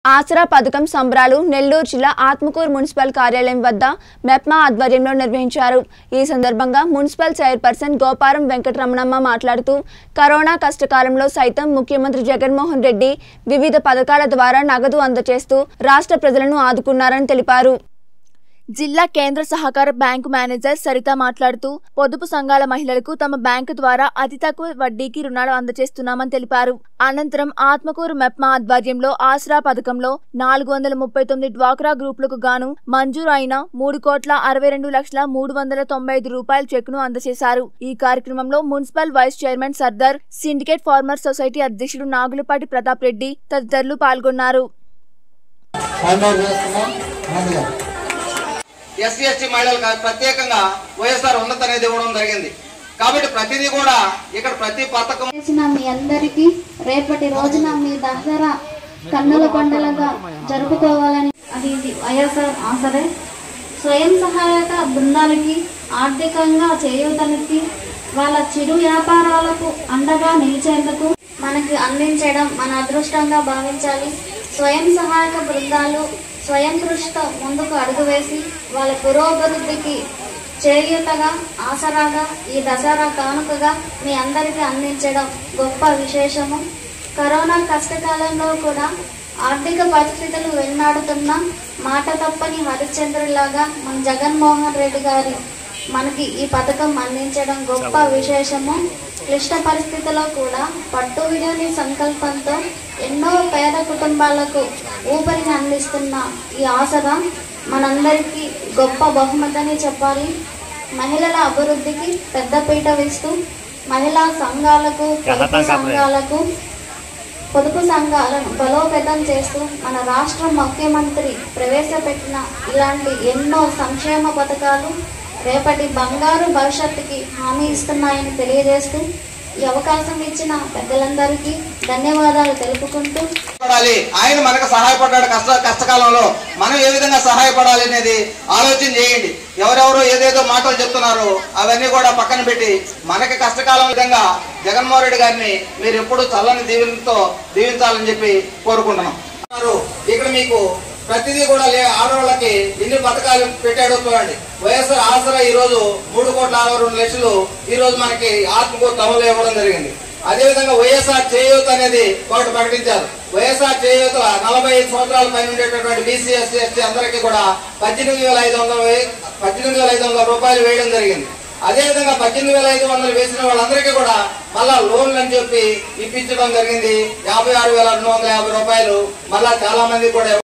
ఆసరా పథకం సంబరాలు నెల్లూరు జిల్లా ఆత్మకూరు మున్సిపల్ కార్యాలయం వద్ద మెప్మా ఆధ్వర్యంలో నిర్వహించారు ఈ సందర్భంగా మున్సిపల్ చైర్పర్సన్ గోపారం వెంకటరమణమ్మ మాట్లాడుతూ కరోనా కష్టకాలంలో సైతం ముఖ్యమంత్రి జగన్మోహన్ రెడ్డి వివిధ పథకాల ద్వారా నగదు అందజేస్తూ రాష్ట్ర ప్రజలను ఆదుకున్నారని తెలిపారు జిల్లా కేంద్ర సహకార బ్యాంకు మేనేజర్ సరిత మాట్లాడుతూ పొదుపు సంఘాల మహిళలకు తమ బ్యాంకు ద్వారా అతి తక్కువ వడ్డీకి రుణాలు అందజేస్తున్నామని తెలిపారు అనంతరం ఆత్మకూరు మెప్మా ఆధ్వర్యంలో ఆసరా పథకంలో నాలుగు వందల ముప్పై తొమ్మిది డ్వాక్రా గ్రూపులకు గాను మంజూరు అయిన మూడు కోట్ల అరవై రెండు లక్షల మూడు వందల తొంభై ఐదు రూపాయల చెక్కును అందజేశారు ఈ కార్యక్రమంలో municipal vice chairman Sardar syndicate farmer society అధ్యక్షుడు నాగులపాటి ప్రతాప్ రెడ్డి తదితరులు పాల్గొన్నారు హ్యాండ్ ఓవర్ చేస్తున్నాం ముందుగా ఎస్సీ ఎస్టీ మహిళలకు ప్రత్యేకంగా వైఎస్ఆర్ ఉన్నత అనేది ఇవ్వడం జరిగింది కాబట్టి ప్రతిదీ కూడా ఇక్కడ ప్రతి పథకం చేసిన మీ అందరికీ రేపటి రోజున మీ దసరా కన్నుల పండుగగా జరుపుకోవాలని అది ఇది వైఎస్ఆర్ ఆసరే స్వయం సహాయక బృందాలకి ఆర్థికంగా చేయూతనికి వాళ్ళ చిరు వ్యాపారాలకు అండగా నిలిచేందుకు మనకి అందించడం మన అదృష్టంగా భావించాలి స్వయం సహాయక బృందాలు స్వయం కృషితో ముందుకు అడుగు వేసి వాళ్ళ పురోభివృద్ధికి చేయూతగా ఆసరాగా ఈ దసరా కానుకగా మీ అందరికీ అందించడం గొప్ప విశేషము కరోనా కష్టకాలంలో కూడా ఆర్థిక పరిస్థితులు వెన్నాడుతున్న మాట తప్పని హరిశ్చంద్రులాగా మన జగన్మోహన్ రెడ్డి గారి మనకి ఈ పథకం అందించడం గొప్ప విశేషము క్లిష్ట పరిస్థితుల్లో కూడా పట్టు విడని సంకల్పంతో ఎన్నో పేద కుటుంబాలకు ఊపిరిని అందిస్తున్న ఈ ఆసరా మనందరికీ గొప్ప బహుమతని చెప్పాలి మహిళల అభివృద్ధికి పెద్దపీట వేస్తూ మహిళా సంఘాలకు పొదుపు సంఘాలకు పొదుపు సంఘాలను బలోపేతం చేస్తూ మన రాష్ట్ర ముఖ్యమంత్రి ప్రవేశపెట్టిన ఇలాంటి ఎన్నో సంక్షేమ పథకాలు రేపటి బంగారు భవిష్యత్తుకి హామీ ఇస్తున్నాయని తెలియజేస్తూ ఈ అవకాశం ఇచ్చిన పెద్దలందరికీ ధన్యవాదాలు తెలుపుకుంటూ పడాలి ఆయన మనకు సహాయపడ్డాడు కష్ట కష్టకాలంలో మనం ఏ విధంగా సహాయపడాలి అనేది ఆలోచన చేయండి ఎవరెవరు ఏదేదో మాటలు చెప్తున్నారో అవన్నీ కూడా పక్కన పెట్టి మనకి కష్టకాలం విధంగా జగన్మోహన్ రెడ్డి గారిని మీరు ఎప్పుడు చల్లని దీవెనతో దీవించాలని చెప్పి కోరుకుంటున్నాం ఇక్కడ మీకు ప్రతిదీ కూడా లే ఆడవాళ్ళకి ఎన్ని పథకాలు పెట్టాడో చూడండి వైఎస్ఆర్ ఆసరా ఈ రోజు మూడు కోట్ల అరవై రెండు లక్షలు ఈ రోజు మనకి ఆత్మకూరు తమలో ఇవ్వడం జరిగింది అదేవిధంగా వైఎస్ఆర్ చేయూత అనేది ఒకటి ప్రకటించారు వైఎస్ఆర్ చేయూత నలభై ఐదు సంవత్సరాల పైన ఉండేటటువంటి బీసీ ఎస్సీ ఎస్టీ అందరికీ కూడా పద్దెనిమిది వేల ఐదు వందల వే- పద్దెనిమిది వేల ఐదు వందల రూపాయలు వేయడం జరిగింది అదేవిధంగా పద్దెనిమిది వేల ఐదు వందలు వేసిన వాళ్ళందరికీ కూడా మళ్ళా లోన్లు అని చెప్పి ఇప్పించడం జరిగింది యాభై ఆరు వేల రెండు వందల యాభై రూపాయలు మళ్ళా చాలా మంది కూడా